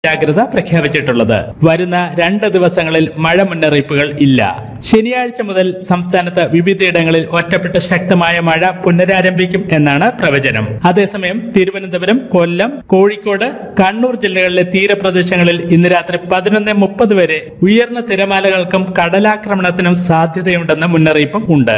ജാഗ്രത പ്രഖ്യാപിച്ചിട്ടുള്ളത് വരുന്ന രണ്ട് ദിവസങ്ങളിൽ മഴ മുന്നറിയിപ്പുകൾ ഇല്ല ശനിയാഴ്ച മുതൽ സംസ്ഥാനത്ത് വിവിധയിടങ്ങളിൽ ഒറ്റപ്പെട്ട ശക്തമായ മഴ പുനരാരംഭിക്കും എന്നാണ് പ്രവചനം അതേസമയം തിരുവനന്തപുരം കൊല്ലം കോഴിക്കോട് കണ്ണൂർ ജില്ലകളിലെ തീരപ്രദേശങ്ങളിൽ ഇന്ന് രാത്രി പതിനൊന്ന് മുപ്പത് വരെ ഉയർന്ന തിരമാലകൾക്കും കടലാക്രമണത്തിനും സാധ്യതയുണ്ടെന്ന മുന്നറിയിപ്പും ഉണ്ട്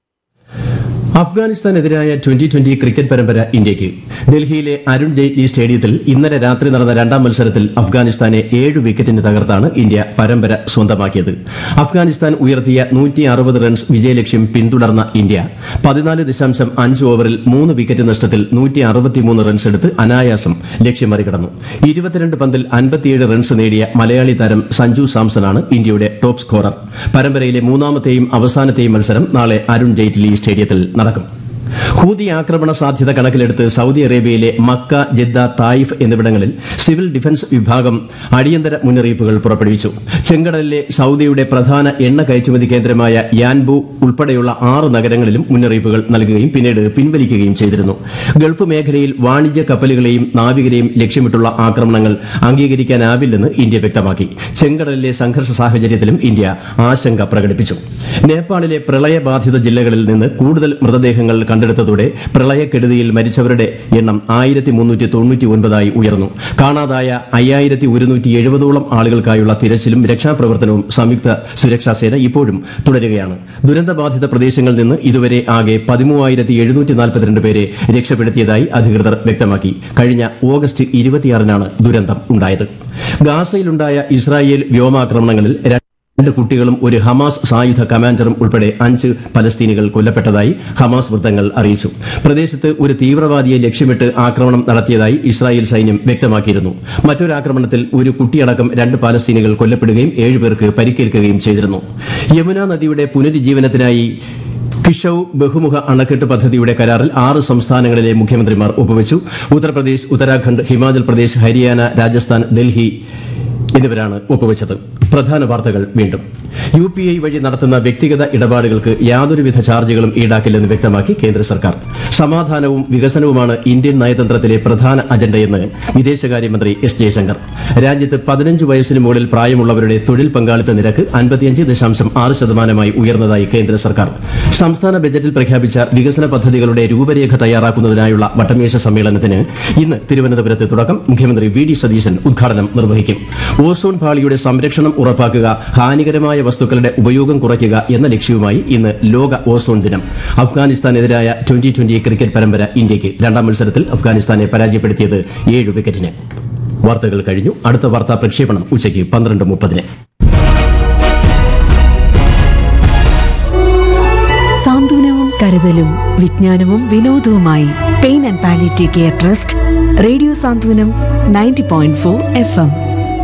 അഫ്ഗാനിസ്ഥാനെതിരായ ട്വന്റി ട്വന്റി ക്രിക്കറ്റ് പരമ്പര ഇന്ത്യയ്ക്ക് ഡൽഹിയിലെ അരുൺ ജെയ്റ്റ്ലി സ്റ്റേഡിയത്തിൽ ഇന്നലെ രാത്രി നടന്ന രണ്ടാം മത്സരത്തിൽ അഫ്ഗാനിസ്ഥാനെ ഏഴ് വിക്കറ്റിന് തകർത്താണ് ഇന്ത്യ പരമ്പര സ്വന്തമാക്കിയത് അഫ്ഗാനിസ്ഥാൻ ഉയർത്തിയ നൂറ്റി അറുപത് റൺസ് വിജയലക്ഷ്യം പിന്തുടർന്ന ഇന്ത്യ പതിനാല് ദശാംശം അഞ്ച് ഓവറിൽ മൂന്ന് വിക്കറ്റ് നഷ്ടത്തിൽ നൂറ്റി അറുപത്തിമൂന്ന് റൺസ് എടുത്ത് അനായാസം ലക്ഷ്യം മറികടന്നു ഇരുപത്തിരണ്ട് പന്തിൽ അൻപത്തിയേഴ് റൺസ് നേടിയ മലയാളി താരം സഞ്ജു സാംസണാണ് ഇന്ത്യയുടെ ടോപ്പ് സ്കോറർ പരമ്പരയിലെ മൂന്നാമത്തെയും അവസാനത്തെയും മത്സരം നാളെ അരുൺ ജെയ്റ്റ്ലി സ്റ്റേഡിയത്തിൽ നടക്കും ഹൂതി ആക്രമണ സാധ്യത കണക്കിലെടുത്ത് സൗദി അറേബ്യയിലെ മക്ക ജദ്ദ തായിഫ് എന്നിവിടങ്ങളിൽ സിവിൽ ഡിഫൻസ് വിഭാഗം അടിയന്തര മുന്നറിയിപ്പുകൾ പുറപ്പെടുവിച്ചു ചെങ്കടലിലെ സൗദിയുടെ പ്രധാന എണ്ണ കയറ്റുമതി കേന്ദ്രമായ യാൻബു ഉൾപ്പെടെയുള്ള ആറ് നഗരങ്ങളിലും മുന്നറിയിപ്പുകൾ നൽകുകയും പിന്നീട് പിൻവലിക്കുകയും ചെയ്തിരുന്നു ഗൾഫ് മേഖലയിൽ വാണിജ്യ കപ്പലുകളെയും നാവികരെയും ലക്ഷ്യമിട്ടുള്ള ആക്രമണങ്ങൾ അംഗീകരിക്കാനാവില്ലെന്ന് ഇന്ത്യ വ്യക്തമാക്കി ചെങ്കടലിലെ സംഘർഷ സാഹചര്യത്തിലും ഇന്ത്യ ആശങ്ക പ്രകടിപ്പിച്ചു നേപ്പാളിലെ പ്രളയബാധിത ജില്ലകളിൽ നിന്ന് കൂടുതൽ മൃതദേഹങ്ങൾ കണ്ടെടുത്തതോടെ പ്രളയക്കെടുതിയിൽ മരിച്ചവരുടെ എണ്ണം ആയിരത്തി മുന്നൂറ്റി തൊണ്ണൂറ്റി ഒൻപതായി ഉയർന്നു കാണാതായ അയ്യായിരത്തി ഒരുന്നൂറ്റി എഴുപതോളം ആളുകൾക്കായുള്ള തിരച്ചിലും രക്ഷാപ്രവർത്തനവും സംയുക്ത സുരക്ഷാ സേന ഇപ്പോഴും തുടരുകയാണ് ദുരന്തബാധിത പ്രദേശങ്ങളിൽ നിന്ന് ഇതുവരെ ആകെ പതിമൂവായിരത്തി എഴുന്നൂറ്റി നാൽപ്പത്തിരണ്ട് പേരെ രക്ഷപ്പെടുത്തിയതായി അധികൃതർ വ്യക്തമാക്കി കഴിഞ്ഞ ഓഗസ്റ്റ് ഇരുപത്തിയാറിനാണ് ദുരന്തം ഉണ്ടായത് ഗാസയിലുണ്ടായ ഇസ്രായേൽ വ്യോമാക്രമണങ്ങളിൽ രണ്ട് കുട്ടികളും ഒരു ഹമാസ് സായുധ കമാൻഡറും ഉൾപ്പെടെ അഞ്ച് പലസ്തീനികൾ കൊല്ലപ്പെട്ടതായി ഹമാസ് വൃത്തങ്ങൾ അറിയിച്ചു പ്രദേശത്ത് ഒരു തീവ്രവാദിയെ ലക്ഷ്യമിട്ട് ആക്രമണം നടത്തിയതായി ഇസ്രായേൽ സൈന്യം വ്യക്തമാക്കിയിരുന്നു മറ്റൊരു ആക്രമണത്തിൽ ഒരു കുട്ടിയടക്കം രണ്ട് പാലസ്തീനികൾ കൊല്ലപ്പെടുകയും ഏഴുപേർക്ക് പരിക്കേൽക്കുകയും ചെയ്തിരുന്നു യമുന നദിയുടെ പുനരുജ്ജീവനത്തിനായി കിഷൌ ബഹുമുഖ അണക്കെട്ട് പദ്ധതിയുടെ കരാറിൽ ആറ് സംസ്ഥാനങ്ങളിലെ മുഖ്യമന്ത്രിമാർ ഒപ്പുവച്ചു ഉത്തർപ്രദേശ് ഉത്തരാഖണ്ഡ് ഹിമാചൽ പ്രദേശ് ഹരിയാന രാജസ്ഥാൻ ഡൽഹി എന്നിവരാണ് ഒപ്പുവച്ചത് പ്രധാന വാർത്തകൾ വീണ്ടും യു പി ഐ വഴി നടത്തുന്ന വ്യക്തിഗത ഇടപാടുകൾക്ക് യാതൊരുവിധ ചാർജുകളും ഈടാക്കില്ലെന്ന് വ്യക്തമാക്കി കേന്ദ്ര സർക്കാർ സമാധാനവും വികസനവുമാണ് ഇന്ത്യൻ നയതന്ത്രത്തിലെ പ്രധാന അജണ്ടയെന്ന് വിദേശകാര്യമന്ത്രി എസ് ജയശങ്കർ രാജ്യത്ത് പതിനഞ്ച് വയസ്സിന് മുകളിൽ പ്രായമുള്ളവരുടെ തൊഴിൽ പങ്കാളിത്ത നിരക്ക് അൻപത്തിയഞ്ച് ദശാംശം ആറ് ശതമാനമായി ഉയർന്നതായി കേന്ദ്ര സർക്കാർ സംസ്ഥാന ബജറ്റിൽ പ്രഖ്യാപിച്ച വികസന പദ്ധതികളുടെ രൂപരേഖ തയ്യാറാക്കുന്നതിനായുള്ള വട്ടമേശ സമ്മേളനത്തിന് ഇന്ന് തിരുവനന്തപുരത്ത് തുടക്കം മുഖ്യമന്ത്രി വി ഡി സതീശൻ ഉദ്ഘാടനം നിർവഹിക്കും ഓസോൺ പാളിയുടെ സംരക്ഷണം ഉറപ്പാക്കുക ഹാനികരമായ വസ്തുക്കളുടെ ഉപയോഗം കുറയ്ക്കുക എന്ന ലക്ഷ്യവുമായി ഇന്ന് ലോക ഓസോൺ ദിനം അഫ്ഗാനിസ്ഥാനെതിരായ ട്വന്റി ട്വന്റി ക്രിക്കറ്റ് പരമ്പര ഇന്ത്യയ്ക്ക് രണ്ടാം മത്സരത്തിൽ അഫ്ഗാനിസ്ഥാനെ പരാജയപ്പെടുത്തിയത് ഏഴ് വിക്കറ്റിന് വാർത്തകൾ കഴിഞ്ഞു അടുത്ത വാർത്താ പ്രക്ഷേപണം ഉച്ചയ്ക്ക് പന്ത്രണ്ട് മുപ്പതിന് സാന്ത്വനവും കരുതലും വിജ്ഞാനവും വിനോദവുമായി pain and palliative care trust radio Santhwanam ninety point four F M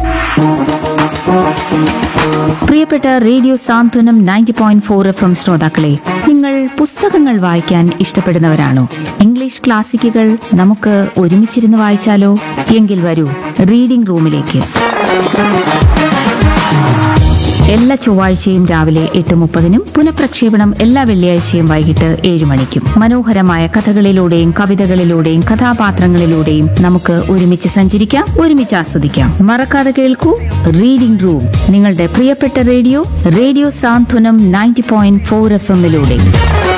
പ്രിയപ്പെട്ട radio Santhwanam ninety point four F M ശ്രോതാക്കളെ നിങ്ങൾ പുസ്തകങ്ങൾ വായിക്കാൻ ഇഷ്ടപ്പെടുന്നവരാണോ ഇംഗ്ലീഷ് ക്ലാസിക്കുകൾ നമുക്ക് ഒരുമിച്ചിരുന്ന് വായിച്ചാലോ എങ്കിൽ വരൂ റീഡിംഗ് റൂമിലേക്ക് എല്ലാ ചൊവ്വാഴ്ചയും രാവിലെ എട്ട് മുപ്പതിനും പുനഃപ്രക്ഷേപണം എല്ലാ വെള്ളിയാഴ്ചയും വൈകിട്ട് ഏഴ് മണിക്കും മനോഹരമായ കഥകളിലൂടെയും കവിതകളിലൂടെയും കഥാപാത്രങ്ങളിലൂടെയും നമുക്ക് ഒരുമിച്ച് സഞ്ചരിക്കാം ഒരുമിച്ച് ആസ്വദിക്കാം മറക്കാതെ കേൾക്കൂ റീഡിംഗ് റൂം നിങ്ങളുടെ പ്രിയപ്പെട്ട radio radio Santhwanam ninety point four F എമ്മിലൂടെ